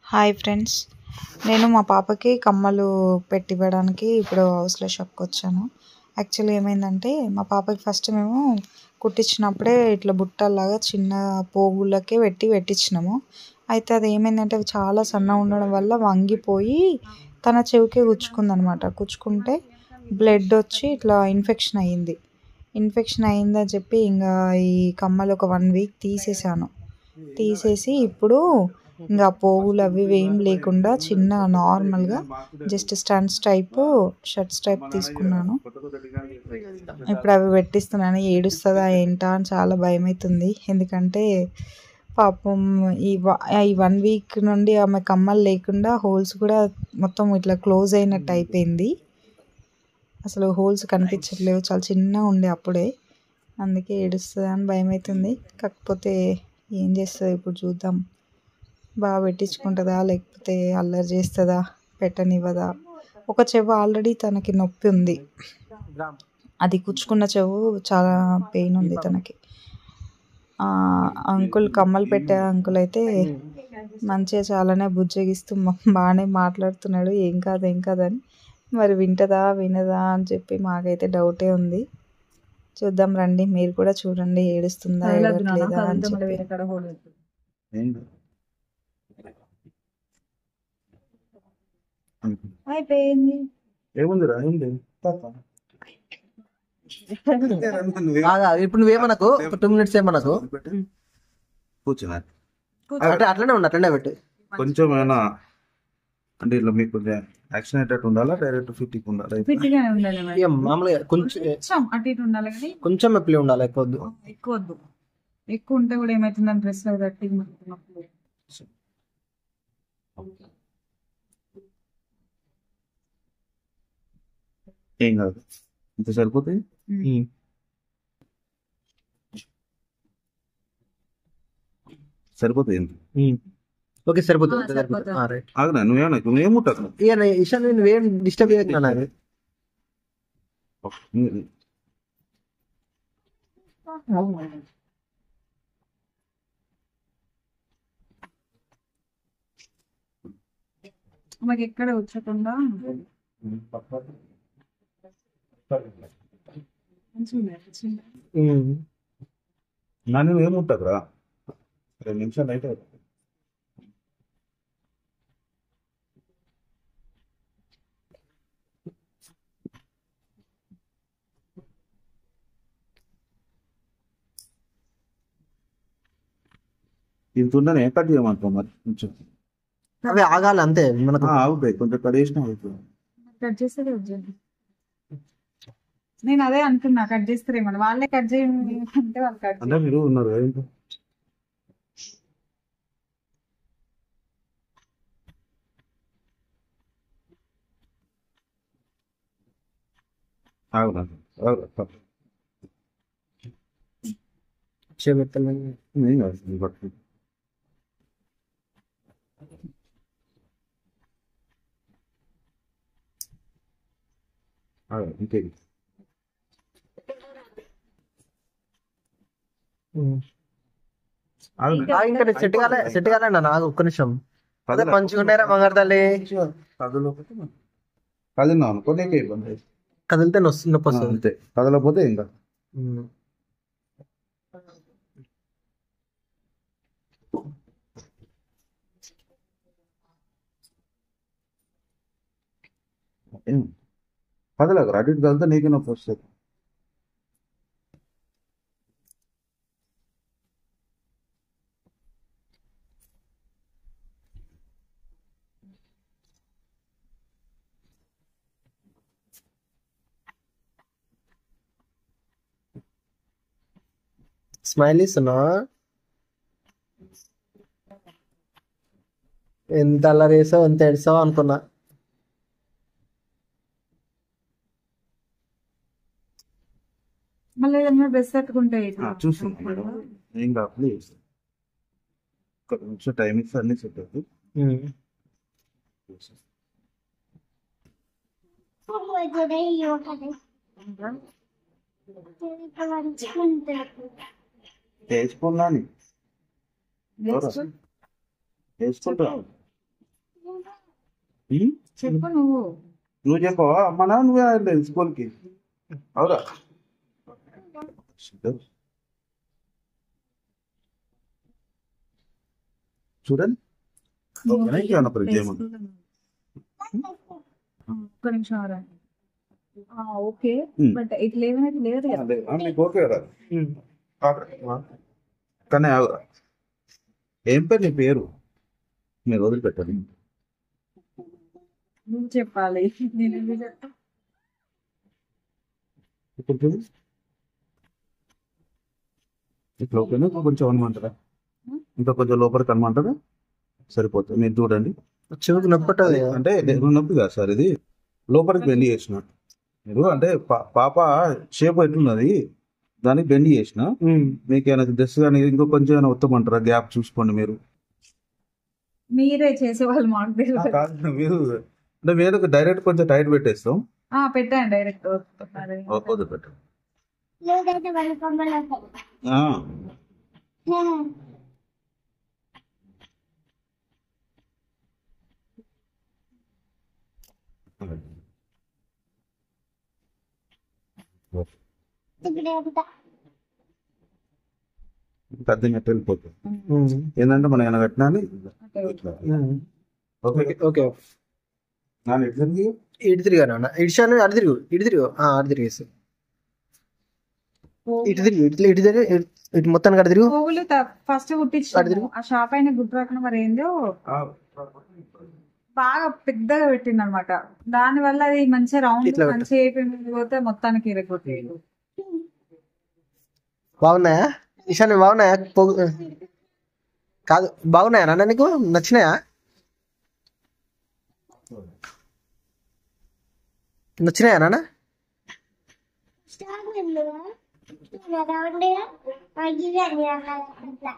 Hi friends నేను మా పాపకి కమ్మలు పెట్టివ్వడానికి ఇప్పుడు హౌస్లో షాప్కి వచ్చాను యాక్చువల్లీ ఏమైందంటే మా పాపకి ఫస్ట్ మేము కుట్టించినప్పుడే ఇట్లా బుట్టల్లాగా చిన్న పోగులకే పెట్టి పెట్టించినాము అయితే అది ఏమైందంటే అవి చాలా సన్నగా ఉండడం వల్ల వంగిపోయి తన చెవికే గుచ్చుకుంది అనమాట గుచ్చుకుంటే బ్లడ్ వచ్చి ఇట్లా ఇన్ఫెక్షన్ అయ్యింది ఇన్ఫెక్షన్ అయిందని చెప్పి ఇంకా ఈ కమ్మలు ఒక వన్ వీక్ తీసేసాను తీసేసి ఇప్పుడు ఇంకా పోగులు అవి ఇవి ఏం లేకుండా చిన్న నార్మల్గా జస్ట్ స్టన్స్ టైప్ షర్ట్స్ టైప్ తీసుకున్నాను ఇప్పుడు అవి పెట్టిస్తున్నాను ఏడుస్తుందా ఏంటా అని చాలా భయం అవుతుంది ఎందుకంటే పాపం ఈ వ- ఈ వన్ వీక్ నుండి ఆమె కమ్మలు లేకుండా హోల్స్ కూడా మొత్తం ఇట్లా క్లోజ్ అయినట్టు అయిపోయింది అసలు హోల్స్ కనిపించట్లేవు చాలా చిన్నగా ఉండే అప్పుడే అందుకే ఏడుస్తుంది అని భయం అవుతుంది కాకపోతే ఏం చేస్తుంది ఇప్పుడు చూద్దాం బాగా పెట్టించుకుంటుందా లేకపోతే అల్లరి చేస్తుందా పెట్టనివ్వదా ఒక చెవు ఆల్రెడీ తనకి నొప్పి ఉంది అది కుచ్చుకున్న చెవు చాలా పెయిన్ ఉంది తనకి ఆ, అంకుల్ కమ్మలు పెట్టే అంకుల్ అయితే మంచిగా చాలానే బుజ్జగిస్తూ మ- బాగానే మాట్లాడుతున్నాడు ఏం కాదు ఏం కాదని మరి వింటదా వినదా అని చెప్పి మాకైతే డౌటే ఉంది చూద్దాం రండి మీరు కూడా చూడండి ఏడుస్తుందా ఏడట్లేదా అని చెప్పి అయిపోయింది ఏముందిరా ఏంటి కాదా ఇప్పుడు నువ్వేమనకు ఒక టూ మినిట్స్ ఏమనకు కూర్చున్నా అంటే అట్లనే ఉండు అట్లనే పెట్టు కొంచెం ఏమైనా అంటే ఇట్లా మీకు కొంచెం యాక్షన్ అయ్యేటట్టు ఉండాలా డైరెక్ట్ ఫిట్టింగ్ ఉండాలా ఫిట్గానే ఉండాలి మరి ఇక మామూలుగా కొంచెం కొంచెం అటు ఇటు ఉండాలి కానీ కొంచెం మెప్పలి ఉండాలి ఎక్కువ వద్దు ఎక్కువ వద్దు ఎక్కువ ఉంటే కూడా ఏమవుతుందని డ్రెస్ లో గట్టి నొప్పి ఏం కాదు ఇంత సరిపోతాయి సరిపోతాయి ఇంత ఓకే సరిపోతుంది ఆ, అంతే సరిపోతుంది సరిపోతుంది. ఆ, రైట్ ఆగనా నువ్వేమన్నా నువ్వేముంటావు ఇక నే- ఇషాన్ నువ్వేం డిస్టర్బ్ చేయకు నాకు మాకు ఎక్కడ వచ్చకుండా మంచిగా ఉంది, మంచిగా ఉంది. నా నువ్వేముంటావురా రెండు నిమిషాలు అయితే ఇంత ఉందని కట్ చేయమంటాం మరి కొంచెం అవి ఆగాలి అంతే మనకు ఆ, అవుతాయి కొంచెం కడిగేసినా అవుతుంది కట్ చేస్తే వద్దండి నేను అదే అనుకున్నా కట్ చేస్తారేమో వాళ్ళే కట్ చేయండి అంటే వాళ్ళు కట్ అంటే మీరు ఉన్నారు కదా ఇంట్లో. ఆగురా, ఆగురా. చేపెట్టాలి ఏం కాదు, ఇది పట్టుకో. ఆగు, ఇంకే ఆగు. ఆ, ఇంకా సెట్ కాలే సెట్ కాలే అన్న నాకు ఒక్క నిమిషం అదే కదలా. మంచిగా ఉన్నారా బంగారు తల్లి కదలకపోతే కదిలినావు అనుకో నీకే ఇబ్బంది కదిలితే నొస్తు నొప్పి ఆ, వస్తుంది అంతే కదలకపోతే ఇంకా ఉమ్. ఏం కదలకు అటు ఇటు కదిలితే నీకే నొప్పి వస్తుంది స్మైల్ ఇస్తున్నా ఎంత అల్లరి వేసావు ఎంత ఏడ్చావు అనుకున్నా మళ్ళీ ఏదైనా డ్రెస్ పెట్టుకుంటే ఆ, చూస్తున్నాం మేడం ఏం కాదు ప్లీజ్ ఒక నిమిషం టైం ఇస్తే అన్ని సెట్ అవుతుంది ఉమ్. వేసుకున్నాను వేసుకో. వేసుకుంటా ఉమ్? చెప్పు నువ్వు నువ్వు చెప్పవా అమ్మనా నువ్వే వెళ్ళలేదు స్కూల్కి అవురా చూడండి ఓకేనా ఇంకేమన్నా పరిచయం ఉందా? ఒక్క నిమిషం ఆరా ఆ, ఓకే ఉమ్. బట్ ఇట్లా ఏమైనా లేదు కదా అదే, ఆ, మీకు ఓకే కదా ఆగ్రా. కానీ ఆగురా. ఏం పేరు నీ పేరు మీరు వదిలిపెట్టండి నువ్వు చెప్పాలి నేను ఎందుకు చెప్తా ఇప్పుడు చూడు ఇట్లా ఓకేనా ఇంకా కొంచెం అనమంటారా ఇంకా కొంచెం లోపలికి అనమంటారా సరిపోతుంది మీరు చూడండి చెవుకు నొప్పట్టది అంటే నేను నొప్పి కాదు సార్ ఇది లోపలికి బెండి చేసిన మీరు అంటే పా- పాప షేప్ ఎట్లున్నది దానికి బెండి చేసిన మీకు ఏమైనా డ్రెస్ కానీ ఇంకో కొంచెం ఏమైనా ఉత్తమంటారా గ్యాప్ చూసుకోండి మీరు మీరే చేసేవాళ్ళు మాకు తెలియదు కాదు మీరు అంటే మీరు డైరెక్ట్ కొంచెం టైట్ పెట్టేస్తాం ఆ, పెట్టండి డైరెక్ట్ అదే. వదిలిపెట్టండి లేదైతే వాళ్ళ కొమ్మలు ఆ, ఇక్కడ ఎంత పెద్ద నెట్ వెళ్ళిపోతుంది ఏంటంటే మనం ఏమైనా కట్టినా అని ఓకే. ఇట్లా. ఓకే ఓకే నా నెట్ తిరిగి ఇటు తిరిగా నాన్న ఇటు షాను అటు తిరుగు ఇటు తిరుగు ఆ, అటు తిరిగేసి ఇటు తిరుగు ఇటు ఇటు తిరిగి ఇటు- ఇటు మొత్తానికి అటు తిరుగు పువ్వులు ఫస్ట్ అటు కుట్టించాను తిరుగు. ఆ షాప్ అయిన గుర్తు రాకుండా మరి ఏందో బాగా పెద్దగా పెట్టింది అనమాట దాని వల్ల అది మంచిగా రౌండ్ ఇట్లా పెట్టు. మంచిగా అయిపోయింది పోతే మొత్తానికి ఇరగొట్టేది బాగున్నాయా ఇషాన్ బాగున్నాయా పొగు కాదు బాగున్నాయా నాన్న నీకు నచ్చినాయా నచ్చినాయా నాన్న స్టాక్ వెళ్ళువా రౌండ్ ఇది అని అట్లా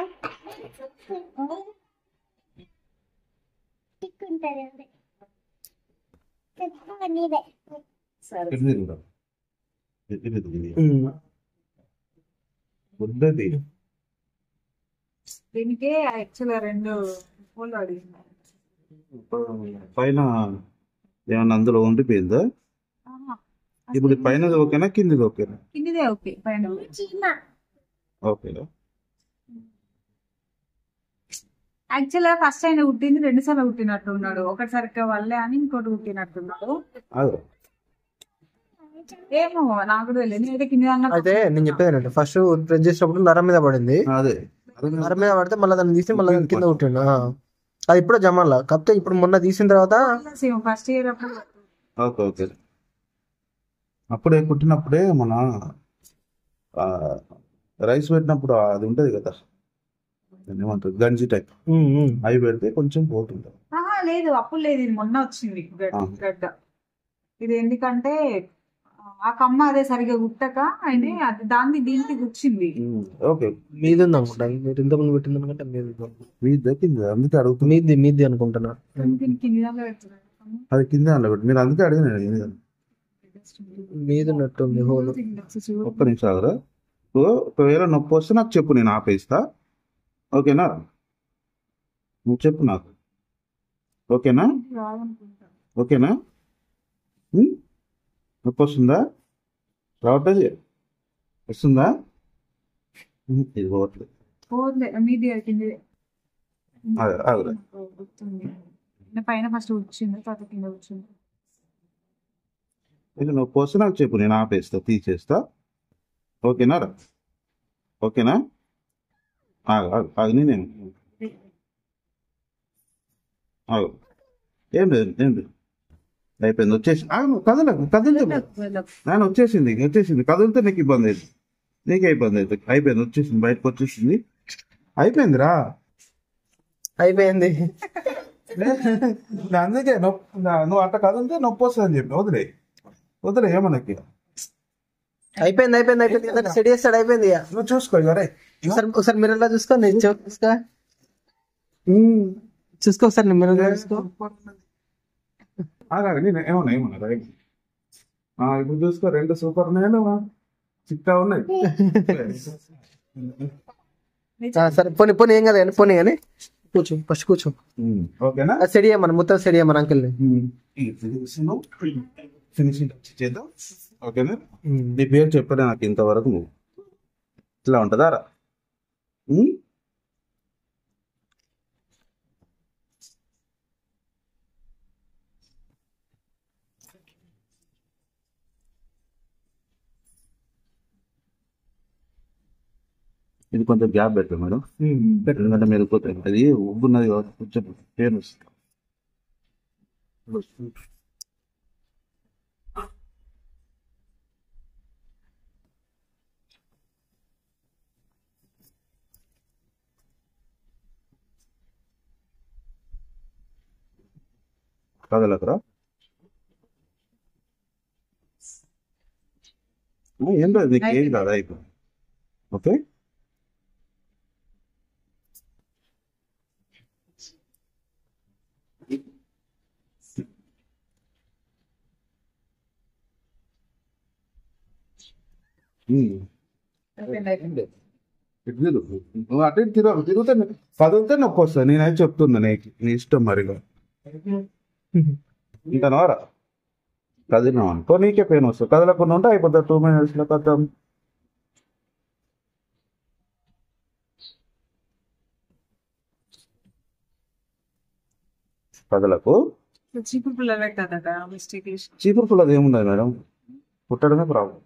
టిక్ ఉంటుంది అంతే చెప్పుకో నీదే సరే ఎటు తిరుగురా? ఎటు తిరిగింది? వద్దది. దీనికి యాక్చువల్ రెండు పూలు అడిగింది పైన ఏమన్నా అందులో ఉండిపోయిందా ఆహా. ఇప్పుడు పైన ఓకేనా కిందిది ఓకేనా కిందిదే ఓకే పైన చిన్న ఓకేనా యాక్చువల్ గా ఫస్ట్ ఆయన కుట్టింది రెండు సార్లు కుట్టినట్టు ఉన్నాడు ఒకటి సరిగ్గా వల్లే అని ఇంకోటి కుట్టినట్టున్నాడు అదే ఏమో నాకు కూడా తెలియదు నేనైతే కింద అన్న అయితే నేను చెప్పేది ఏంటంటే ఫస్ట్ ప్రెస్ చేసినప్పుడు నరం మీద పడింది అదే అదే నరం మీద పడితే మళ్ళీ దాన్ని తీసి మళ్ళీ దాన్ని కింద కొట్టిండు ఆ. అది ఇప్పుడు జమాన్లా కాకపోతే ఇప్పుడు మొన్న తీసిన తర్వాత ఫస్ట్ ఇయర్ అప్పుడు ఓకే ఓకే అప్పుడే కుట్టినప్పుడే మన ఆ, రైస్ పెట్టినప్పుడు అది ఉంటది కదా దాన్ని ఏమంటారు గంజి టైప్ ఉమ్, ఉమ్. అవి పెడితే కొంచెం పోతుంది ఆహా లేదు అప్పుడు లేదు ఇది మొన్న వచ్చింది గడ్డ ఆ. గడ్డ ఇది ఎందుకంటే ఆ కమ్మ అదే సరిగా గుట్టక ఆయన అది దాన్ని దీనికి గుచ్చింది ఓకే మీది ఉంది అనుకుంటా మీరు ఇంతకుముందు పెట్టింది అనుకుంటే మీది మీ దక్కింది అందుకే అడుగుతుంది మీది మీది అనుకుంటున్నా దీనికి కింది దాకా పెడుతున్నాడు అది కింద అందులో పెట్టి మీరు అందుకే అడిగిన మీది ఉన్నట్టుంది హోల్ ఒక్క నిమిషం ఆగరా సో ఒకవేళ నొప్పి వస్తే నాకు చెప్పు నేను ఆపేస్తా ఓకేనా నువ్వు చెప్పు నాకు ఓకేనా ఓకేనా ఉం? నొప్పి వస్తుందా రావట్లేదు వస్తుందా ఉం, ఇది పోవట్లేదు పోలే మీది కింది ఆగు, ఆగురా. పైన ఫస్ట్ వచ్చింది తర్వాత కింద వచ్చింది ఇది నొప్పి వస్తే నాకు చెప్పు నేను ఆపేస్తా తీసేస్తా ఓకేనా రా ఓకేనా ఆగు ఆగు ఆగు నేను ఆగు ఏం లేదు ఏం లేదు అయిపోయింది వచ్చేసి ఆగు కదలకు కదలదు నేను వచ్చేసింది వచ్చేసింది కదిలితే నీకు ఇబ్బంది అవుతుంది నీకే ఇబ్బంది అవుతుంది అయిపోయింది వచ్చేసింది బయటకు వచ్చేసింది అయిపోయిందిరా అయిపోయింది నా అందుకే నొప్పి నా- నువ్వు అట్ట కదిలితే నొప్పి వస్తుంది అని చెప్పి వదిలే వదిలే ఏమనకి అయిపోయింది అయిపోయింది అయిపోయింది సెట్ చేస్తాడు అయిపోయింది ఇక. నువ్వు చూసుకో ఇవరే ఒకసారి ఒకసారి మీరు ఎలా చూసుకో నేను చూ- చూసుకో ఉమ్, చూసుకో ఒకసారి నేను మిర్రర్లో చూసుకో ఆగాలి నేను ఏమన్నా ఏమన్నా రైట్ ఆ, ఇప్పుడు చూసుకో రెండు సూపర్ నేను చిక్కా ఉన్నాయి ఆ, సరే పోనీ పోనీ ఏం కదా పోనీ కానీ కూర్చో ఫస్ట్ కూర్చో ఉమ్, ఓకేనా అది సెడి మన మొత్తం సెడి మన అంకిల్ని ఫినిషింగ్ చేద్దాం ఓకేనా నీ పేరు చెప్పలే నాకు ఇంతవరకు నువ్వు ఇట్లా ఉంటుందా రా ఉమ్? ఇది కొంచెం గ్యాప్ పెట్టు మేడం ఎందుకంటే మీరు పోతాయి అది ఉబ్బున్నది కాబట్టి కొంచెం పేరు వస్తుంది కదలకరా ఏం లేదు నీకు ఏం కాదు అయిపో ఓకే ఉమ్. ఇటు తిరుగు. నువ్వు అటు ఇటు తిరగకు తిరిగితే నీ- కదిలితే నొప్పి వస్తుంది నేనైతే చెప్తున్నా నీకు నీ ఇష్టం మరిగా ఇంకా నోరా కదిలినావు అనుకో నీకే పెయిన్ వస్తుంది కదలకుండా ఉంటే అయిపోతుంది టూ మినిట్స్లో కథం కదలకు చీపురు పుల్ల పెట్టదట మిస్టేక్ చీపురు పుల్లది ఏముంది మేడం పుట్టడమే ప్రాబ్లం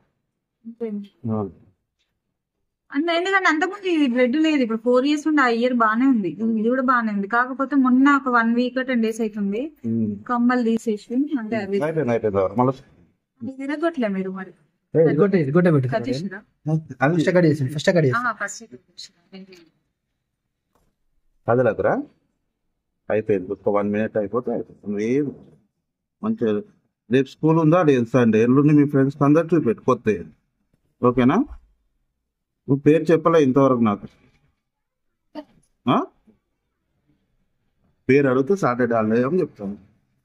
అంటే ఎందుకంటే అంతకుముందు ఇది బ్లడ్ లేదు ఇప్పుడు ఫోర్ ఇయర్స్ నుండి ఆ ఇయర్ బానే ఉంది ఇది కూడా బానే ఉంది కాకపోతే మొన్న ఒక వన్ వీక్ టెన్ డేస్ అవుతుంది కమ్మలు తీసేసి అంటే అవి అయిపోయింది అయిపోయింది మళ్ళీ అది తిరగట్లే మీరు మరి గొడ్డ గొడ్డ పెట్టు కట్ చేసిరా అది ఫస్ట్ కట్ చేసి ఫస్ట్ కట్ చేసి ఫస్ట్ కదలకురా అయిపోయింది ఒక వన్ మినిట్ అయిపోతే అయిపోతుంది ఏం మంచిగా రేపు స్కూల్ ఉందా లేదు సండే ఎల్లుండి మీ ఫ్రెండ్స్ అందరు చూపెట్టు కొత్త ఓకేనా నువ్వు పేరు చెప్పలే ఇంతవరకు నాకు ఆ? పేరు అడిగితే సాటర్డే హాలిడే అని చెప్తాను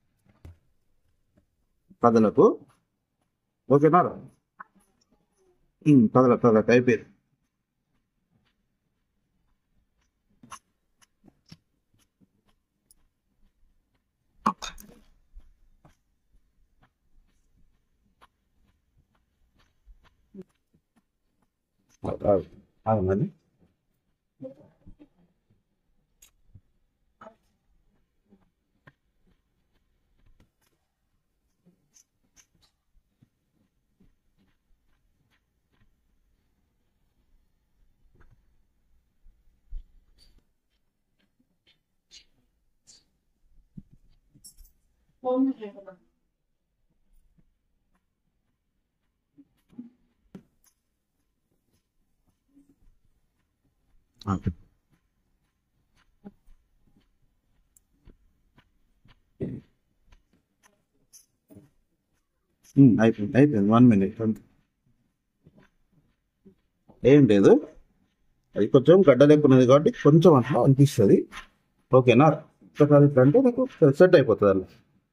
కథలకు ఓకేనా రా ఉమ్, కథలకు కథలకు అయిపోయింది అవునండి ఓకే ఉమ్, అయిపోయింది అయిపోయింది వన్ మినిట్ అంతే ఏం లేదు అది కొంచెం గడ్డ లేకున్నది కాబట్టి కొంచెం అట్లా అనిపిస్తుంది ఓకేనా ఒకసారి ఇట్లా అంటే నీకు సెట్ అయిపోతుంది అలా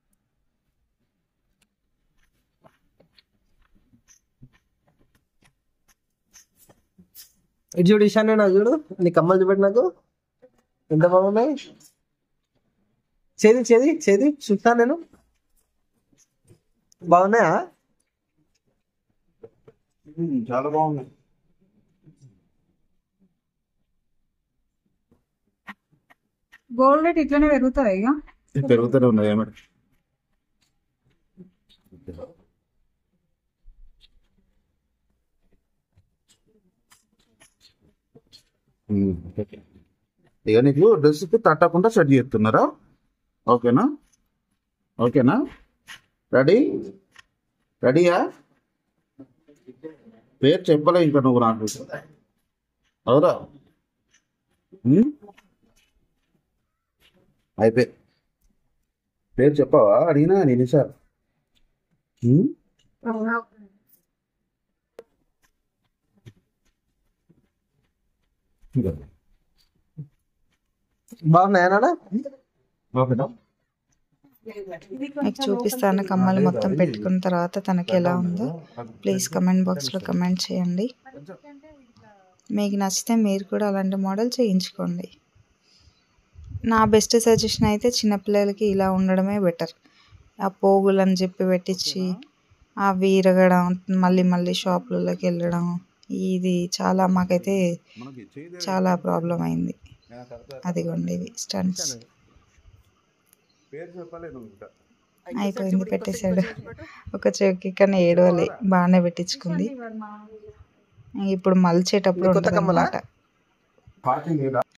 ఇటు చూడు ఈశాన్య నాకు చూడు నీ కమ్మలు చూపెట్టు నాకు ఎంత బాగున్నాయి చేది చేది చేది చూస్తాను నేను బాగున్నాయా ఉమ్, చాలా బాగుంది గోల్డ్ రేట్ ఇట్లనే పెరుగుతుంది ఇక పెరుగుతూనే ఉన్నది ఏమిటి ఉమ్, ఓకే. ఇక నీకు డ్రెస్కి తట్టకుండా సెట్ చేస్తున్నారా ఓకేనా ఓకేనా రెడీ రెడీయా పేరు చెప్పలే ఇంకా నువ్వు నాకు అవురా ఉమ్? అయిపోయి పేరు చెప్పావా అడిగినా నేను సార్ బాగున్నాయా నాన్న ఓకేనా మీకు చూపిస్తాను కమ్మలు మొత్తం పెట్టుకున్న తర్వాత తనకి ఎలా ఉందో ప్లీజ్ కమెంట్ బాక్స్లో కమెంట్ చేయండి మీకు నచ్చితే మీరు కూడా అలాంటి మోడల్ చేయించుకోండి నా బెస్ట్ సజెషన్ అయితే చిన్నపిల్లలకి ఇలా ఉండడమే బెటర్ ఆ పోగులు అని చెప్పి పెట్టించి అవి ఇరగడం మళ్ళీ మళ్ళీ షాపులలోకి వెళ్ళడం ఇది చాలా మాకైతే చాలా ప్రాబ్లం అయింది అదిగోండి ఇవి స్టంట్స్ పేరు చెప్పలేదు ఇంకా అయిపోయింది పెట్టేశాడు ఒక చెవికి కానీ ఏడవలే బాగానే పెట్టించుకుంది ఇప్పుడు మలిచేటప్పుడు కొత్త కమ్మలా? ఉంటుంది పార్కింగ్